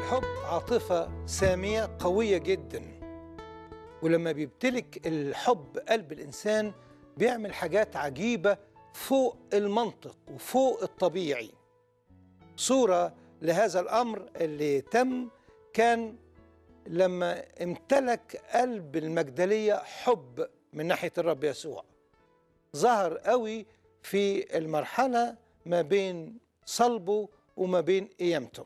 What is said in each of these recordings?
الحب عاطفة سامية قوية جدا ولما بيمتلك الحب قلب الإنسان بيعمل حاجات عجيبة فوق المنطق وفوق الطبيعي صورة لهذا الأمر اللي تم كان لما امتلك قلب المجدلية حب من ناحية الرب يسوع ظهر قوي في المرحلة ما بين صلبه وما بين قيامته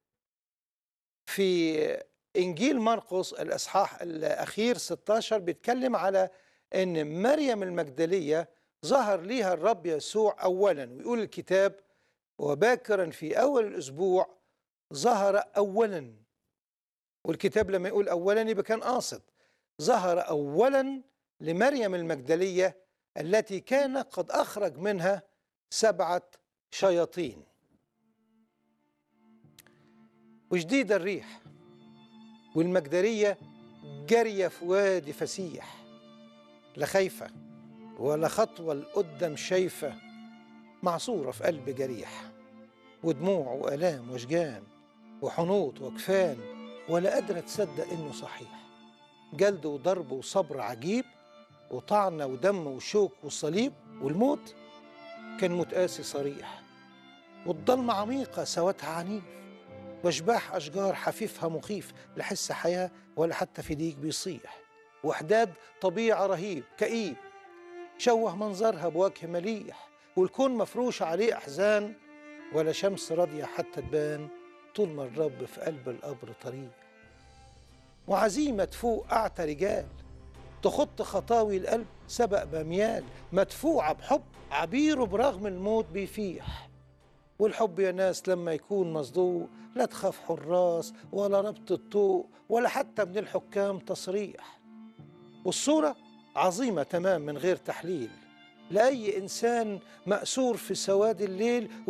في إنجيل مرقس الإصحاح الأخير 16 بيتكلم على أن مريم المجدلية ظهر ليها الرب يسوع أولا ويقول الكتاب وباكرا في أول الأسبوع ظهر أولا والكتاب لما يقول أولا يبقى كان قاصد ظهر أولا لمريم المجدلية التي كان قد أخرج منها سبعة شياطين وشديد الريح والمجدرية جارية في وادي فسيح لا خايفة ولا خطوة لقدام شايفة معصورة في قلب جريح ودموع وآلام وشجان وحنوط وكفان ولا قادرة تصدق إنه صحيح جلد وضرب وصبر عجيب وطعنة ودم وشوك وصليب والموت كان متقاسي صريح والضلمة عميقة سواتها عنيف واشباح أشجار حفيفها مخيف لا حس حياة ولا حتى في ديك بيصيح وحداد طبيعة رهيب كئيب شوه منظرها بوجه مليح والكون مفروش عليه أحزان ولا شمس راضية حتى تبان طول ما الرب في قلب القبر طريق وعزيمة تفوق أعتى رجال تخط خطاوي القلب سبق بميال مدفوعة بحب عبيره برغم الموت بيفيح والحب يا ناس لما يكون مصدوق لا تخاف حراس ولا ربط الطوق ولا حتى من الحكام تصريح والصورة عظيمة تمام من غير تحليل لأي إنسان مأسور في سواد الليل